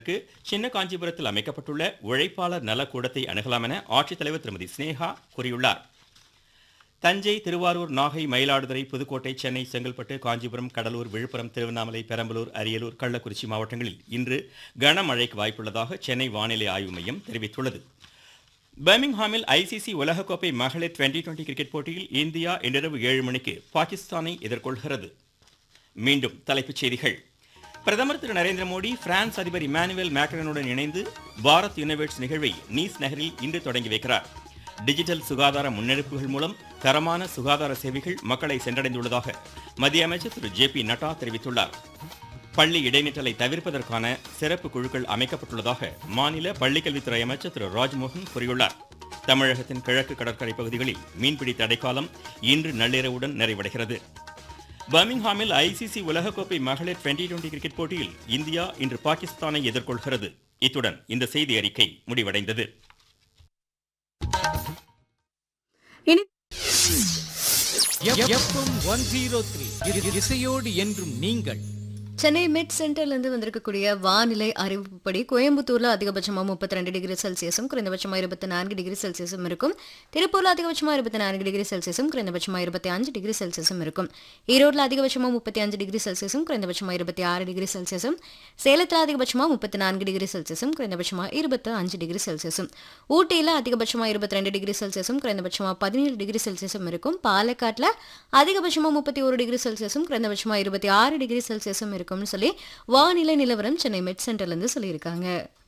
க்கு சின்ன காஞ்சிபுரத்தில் அமைக்கப்பட்டுள்ள உழைப்பாளர் நலக்கூடத்தை அணுகலாம் என ஆட்சித்தலைவர் திருமதி ஸ்னேகா கூறியுள்ளார் தஞ்சை திருவாரூர் நாகை மயிலாடுதுறை புதுக்கோட்டை சென்னை செங்கல்பட்டு காஞ்சிபுரம் கடலூர் விழுப்புரம் திருவண்ணாமலை பெரம்பலூர் அரியலூர் கள்ளக்குறிச்சி மாவட்டங்களில் இன்று கனமழைக்கு வாய்ப்புள்ளதாக சென்னை வானிலை ஆய்வு மையம் தெரிவித்துள்ளது பர்மிங்ஹாமில் ஐசிசி உலகக்கோப்பை மகளிர் டுவெண்டி டுவெண்டி கிரிக்கெட் போட்டியில் இந்தியா இன்றிரவு ஏழு மணிக்கு பாகிஸ்தானை எதிர்கொள்கிறது மீண்டும் தலைப்புச் செய்திகள் பிரதமர் திரு நரேந்திர மோடி பிரான்ஸ் அதிபர் இமானுவேல் மேக்ரனுடன் இணைந்து பாரத் யுனிவர்ஸ் நிகழ்வை நீஸ் நகரில் இன்று தொடங்கி வைக்கிறார் டிஜிட்டல் சுகாதார முன்னெடுப்புகள் மூலம் தரமான சுகாதார சேவைகள் மக்களை சென்றடைந்துள்ளதாக மத்திய அமைச்சர் திரு ஜே பி நட்டா தெரிவித்துள்ளார் பள்ளி இடைநிற்றலை தவிர்ப்பதற்கான சிறப்பு குழுக்கள் அமைக்கப்பட்டுள்ளதாக மாநில பள்ளிக்கல்வித்துறை அமைச்சர் திரு ராஜ்மோகன் கூறியுள்ளார் தமிழகத்தின் கிழக்கு கடற்கரை பகுதிகளில் மீன்பிடி தடைக்காலம் இன்று நள்ளிரவுடன் நிறைவடைகிறது பர்மிங்ஹாமில் ஐசிசி உலகக்கோப்பை மகளிர் டுவெண்டி டுவெண்டி கிரிக்கெட் போட்டியில் இந்தியா இன்று பாகிஸ்தானை எதிர்கொள்கிறது இத்துடன் இந்த செய்தி அறிக்கை முடிவடைந்தது இனி எஃப்எம் ஒன் ஜீரோ த்ரீ இசையோடு என்றும் நீங்கள் சென்னை மிட் சென்டர்ல இருந்து வந்திருக்கக்கூடிய வானிலை அறிவிப்புப்படி கோயம்புத்தூர்ல அதிகபட்சமா முப்பத்தி ரெண்டு டிகிரி செல்சியஸும் குறைந்தபட்சமா இருபத்தி நான்கு டிகிரி செல்சியஸும் இருக்கும் திருப்பூர்ல அதிகபட்சமா இருபத்தி நான்கு டிகிரி செல்சியஸும் குறைந்தபட்சமா இருபத்தி அஞ்சு டிகிரி செல்சியஸும் இருக்கும் ஈரோட்ல அதிகபட்சமா முப்பத்தி அஞ்சு டிகிரி செல்சியஸும் குறைந்தபட்சமா இருபத்தி ஆறு டிகிரி செல்சியஸும் சேலத்துல அதிகபட்சமா முப்பத்தி நான்கு டிகிரி செல்சியஸும் குறைந்தபட்சமா இருபத்தி அஞ்சு டிகிரி செல்சியஸும் ஊட்டியில அதிகபட்சமா இருபத்தி ரெண்டு டிகிரி செல்சியஸும் குறைந்தபட்சமா பதினேழு டிகிரி செல்சியஸும் இருக்கும் பாலக்காட்டுல அதிகபட்சமா முப்பத்தி ஒரு டிகிரி செல்சியஸும் குறைந்தபட்சமா இருபத்தி ஆறு டிகிரி செல்சியஸும் இருக்கும்னு சொல்லி வானிலை நிலவரம் சென்னை மெட் சென்டர்ல இருந்து சொல்லியிருக்காங்க